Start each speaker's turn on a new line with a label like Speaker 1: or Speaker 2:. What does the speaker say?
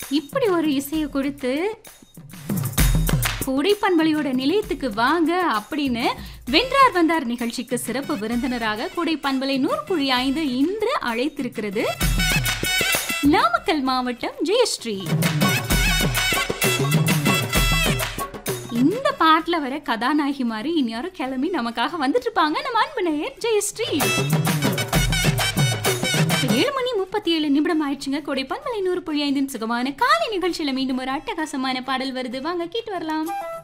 Speaker 1: இப்படி ஒரு இசையை கொடுத்து கூடைப்பண்பலையோட நிலையத்துக்கு வாங்க அப்படின்னு வென்றார் வந்தார் நிகழ்ச்சிக்கு சிறப்பு விருந்தினராக கூடைப்பண்பலை நூறு புள்ளி ஐந்து இன்று அழைத்திருக்கிறது நாமக்கல் மாவட்டம் ஜெயஸ்ரீ இந்த பாட்டுல வர கதாநாயகி மாதிரி இனி யாரும் கிளம்பி நமக்காக வந்துட்டு இருப்பாங்க நம்ம அன்பு நேயர் ஜெயஸ்ரீ ஏழு மணி முப்பத்தி ஏழு நிமிடம் ஆயிடுச்சுங்க கொடை பண்பலை நூறு புள்ளி ஐந்தின் சுகமான காலை நிகழ்ச்சியில மீண்டும் ஒரு அட்டகாசமான பாடல் வருது வாங்க கேட்டு வரலாம்